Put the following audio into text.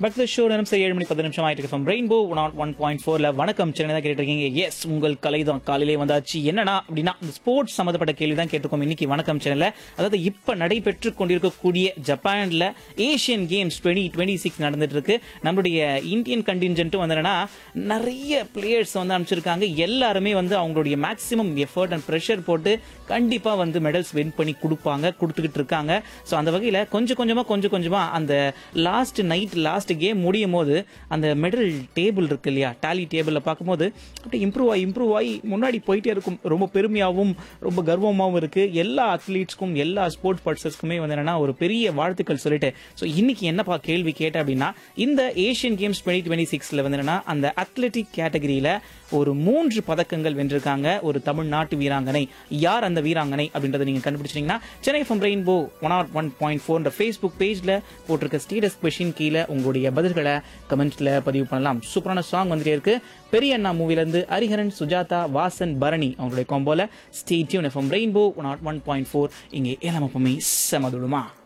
but the show நேரம் சரி ஏழு மணி பத்து நிமிஷம் ஆயிட்டு from rainbow one one point ஃபோர்ல வணக்கம் சென்னை தான் கேட்டிருக்கீங்க எஸ் உங்கள் கலை தான் காலையிலே வந்தாச்சு என்னன்னா அப்படின்னா இந்த ஸ்போர்ட்ஸ் சம்மந்தப்பட்ட கேள்வி தான் கேட்டிருக்கோம் இன்னைக்கு வணக்கம் சென்னையில் அதாவது இப்ப நடைபெற்று கொண்டிருக்கக்கூடிய ஜப்பான்ல Asian games twenty twenty six நடந்துட்டு இருக்கு நம்மளுடைய இந்தியன் கண்டின்ஜென்ட்டும் வந்து என்னன்னா நிறைய பிளேயர்ஸ் வந்து அனுப்பிச்சிருக்காங்க எல்லாருமே வந்து அவங்களுடைய மேக்ஸிமம் எஃபர்ட் அண்ட் ப்ரெஷர் போட்டு கண்டிப்பா வந்து மெடல்ஸ் வின் பண்ணி கொடுப்பாங்க கொடுத்துக்கிட்டு இருக்காங்க ஸோ அந்த வகையில் கொஞ்சம் கொஞ்சமா கொஞ்சம் கொஞ்சமா அந்த லாஸ்ட் நைட் லாஸ்ட் கேம் முடியும் போது அந்த மெடல் டேபிள் இருக்கு இல்லையா டாலி டேபிளில் பார்க்கும்போது அப்படியே இம்ப்ரூவ் ஆகி இம்ப்ரூவ் ஆகி முன்னாடி போயிட்டே இருக்கும் ரொம்ப பெருமையாகவும் ரொம்ப கர்வமாகவும் இருக்கு எல்லா அத்லீட்ஸ்க்கும் எல்லா ஸ்போர்ட்ஸ் பர்சன்ஸ்க்குமே வந்து என்னன்னா ஒரு பெரிய வாழ்த்துக்கள் சொல்லிட்டு ஸோ இன்னைக்கு என்னப்பா கேள்வி கேட்டேன் அப்படின்னா இந்த ஏஷியன் கேம்ஸ் டுவெண்ட்டி டுவெண்ட்டி சிக்ஸ்ல வந்து என்னன்னா அந்த அத்லெட்டிக் கேட்டகரியில ஒரு மூன்று பதக்கங்கள் வென்றிருக்காங்க ஒரு தமிழ்நாட்டு வீராங்கனை யார் அந்த வீராங்கனை அப்படின்றத நீங்க கண்டுபிடிச்சீங்கன்னா Chennai from rainbow one or one point four Facebook பேஜ்ல போட்டிருக்க ஸ்டேட்டஸ் கொஷின் கீழே உங்களுடைய பதில்களை கமெண்ட்ஸ்ல பதிவு பண்ணலாம் சூப்பரான சாங் வந்துட்டே இருக்கு பெரிய அண்ணா மூவில இருந்து ஹரிஹரன் சுஜாதா வாசன் பரணி அவங்களுடைய காம்போல stay tuned FM rainbow one O one point four இங்கே ஏழாம் எப்பவுமே செமதுடுமா